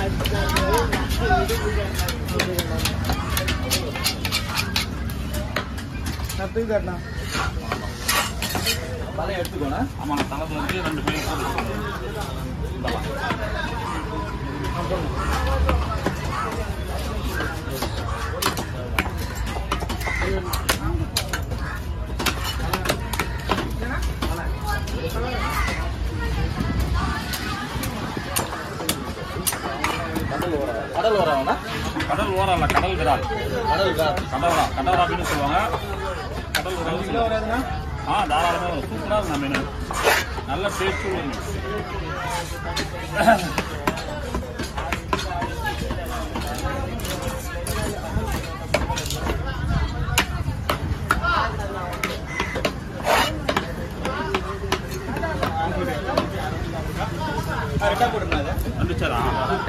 நான் தூக்கி காட்டினா பழைய எடுத்துக்கோண்ணா ஆமா நான் தலை வந்து ரெண்டு பேரும் போட்டு இந்தவா. கடல் ஓரம் கடல் ஓரம்ண்ணா கடல் ஓரம் இல்ல கடல் விரால் கடல் கார் கடவரா கடவரா அப்படின்னு சொல்லுவாங்க கடல் விரால் கிலோ வராதுண்ணா ஆ தாராளமாக வரும் சூப்பராக இருக்கும் மீன் நல்ல டேஸ்ட்டும் இருக்கும் ரெட்டா போட்டுருந்தா அது வந்துச்சாரா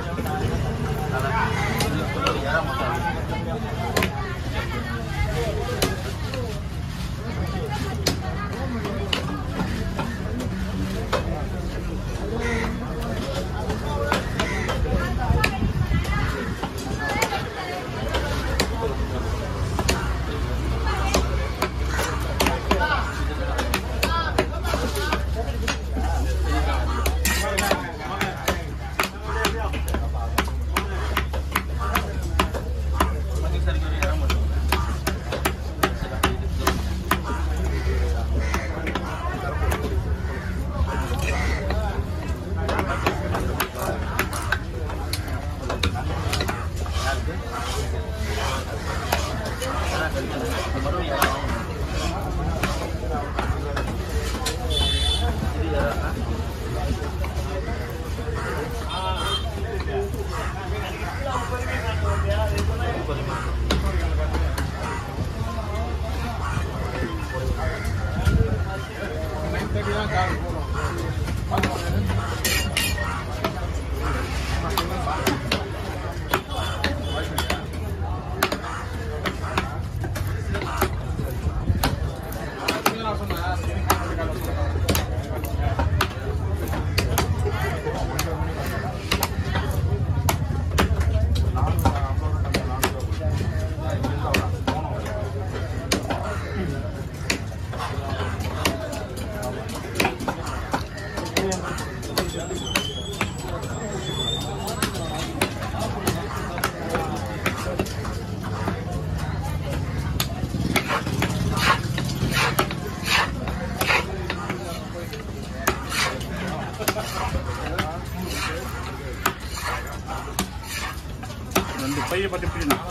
ரெண்டு பைய பத்தி பிடிக்கணும்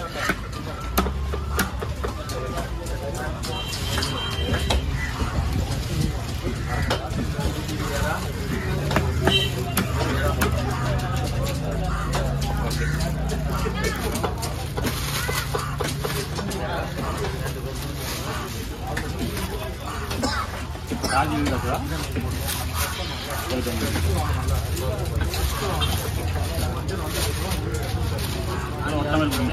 ராஜி இருக்கா ஒட்டமல் பண்ணி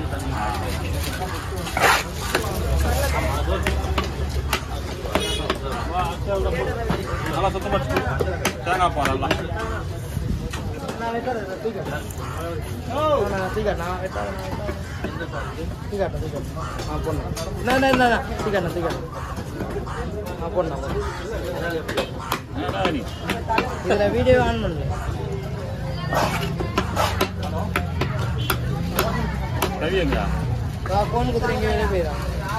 நல்லா சுத்தமாக தேங்காய் பால் எல்லாம் நான் வெட்டாத தூக்கி காட்டினா நான் தூக்கி காட்டினா வெட்டாத தூக்கி காட்டினா தூக்கி காட்டினா ஆ போடணும் என்ன என்ன என்ன தூக்கி காட்டினா தூக்கி காட்டினா ஆ போடணும் போடணும் என்னடா நீ இதில் வீடியோ ஆன் பண்ணல கவி எங்க ஃபோன் கொடுத்துறீங்க வெளியே போயிடா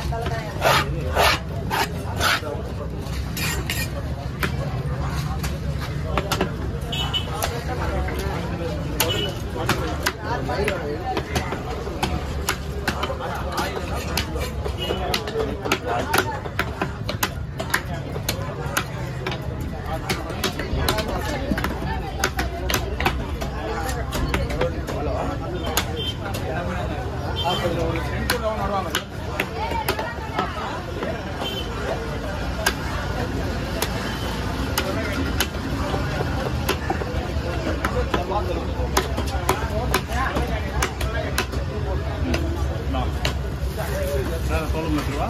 வேற சொல்லுங்க ரூபா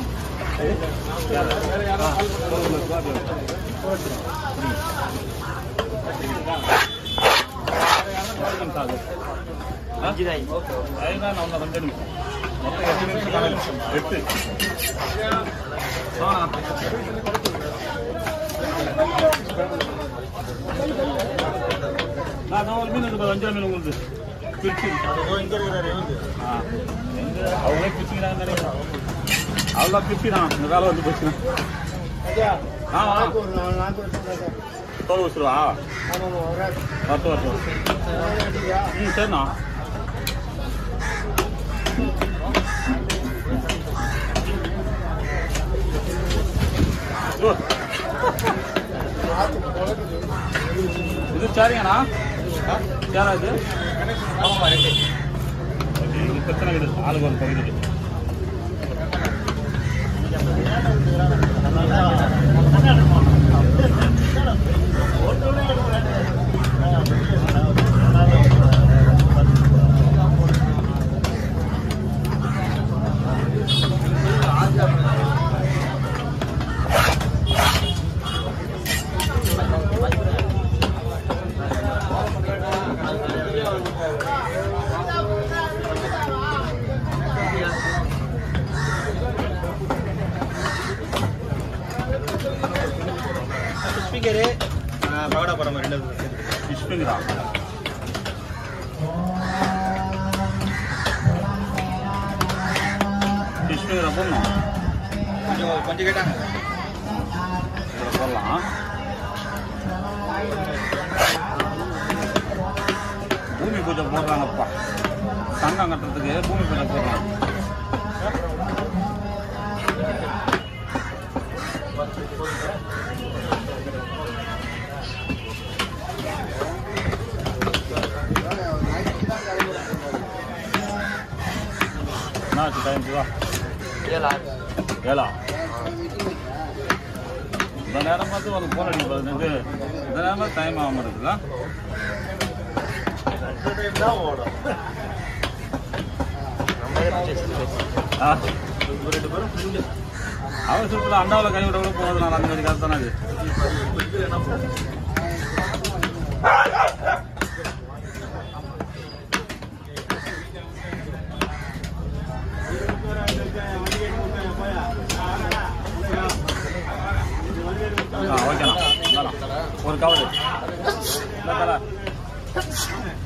நிமிஷம் ஆகுது ஆ? அஞ்சு தான் அதுதான் நான் ரெண்டு நிமிஷம் மொத்தம் எட்டு நிமிஷம் கணக்கு எட்டு ஆ நான் ஒரு மீன் இருக்கு அஞ்சு மீன் உங்களுக்கு பிரிச்சு ஆ எங்க அவங்களே பிரிச்சுக்கிறாங்க நினைக்கிறேன் அவ்வளோ பிரிச்சு தான் இந்த வேலை வந்து போச்சு ஆ ஆ தோல் வச்சுருவா வரட்டும் வரட்டும் ம் சரிண்ணா ஓ. இது சரிங்கண்ணா சேரா இது இது பிரச்சனை கிடையாது ஆளுக்கு ஒரு பகுதி ஸ்பீக்கரு பகடா படம் ரெண்டு இஷ்டங்கிறா இஷ்டங்கிற போடணும் கொஞ்சம் கொஞ்சம் கேட்டாங்க இதில் போடலாம் பூமி பூஜை போடுறாங்கப்பா தங்கம் கட்டுறதுக்கு பூமி பூஜை போடுறாங்க என்ன ஆச்சு டைம் வா ஏழா இந்த நேரம் பார்த்து உனக்கு போன் அடிக்க பதினஞ்சு இந்த நேரம் டைம் ஆகாம இருக்குதா ஆ அவசரத்தில் அண்டாவில் கை விட கூட போகுது நான் அந்த மாதிரி காசு தானே அது ஆ ஓகேண்ணா இந்தாண்ணா. ஒரு கவரு இந்த தர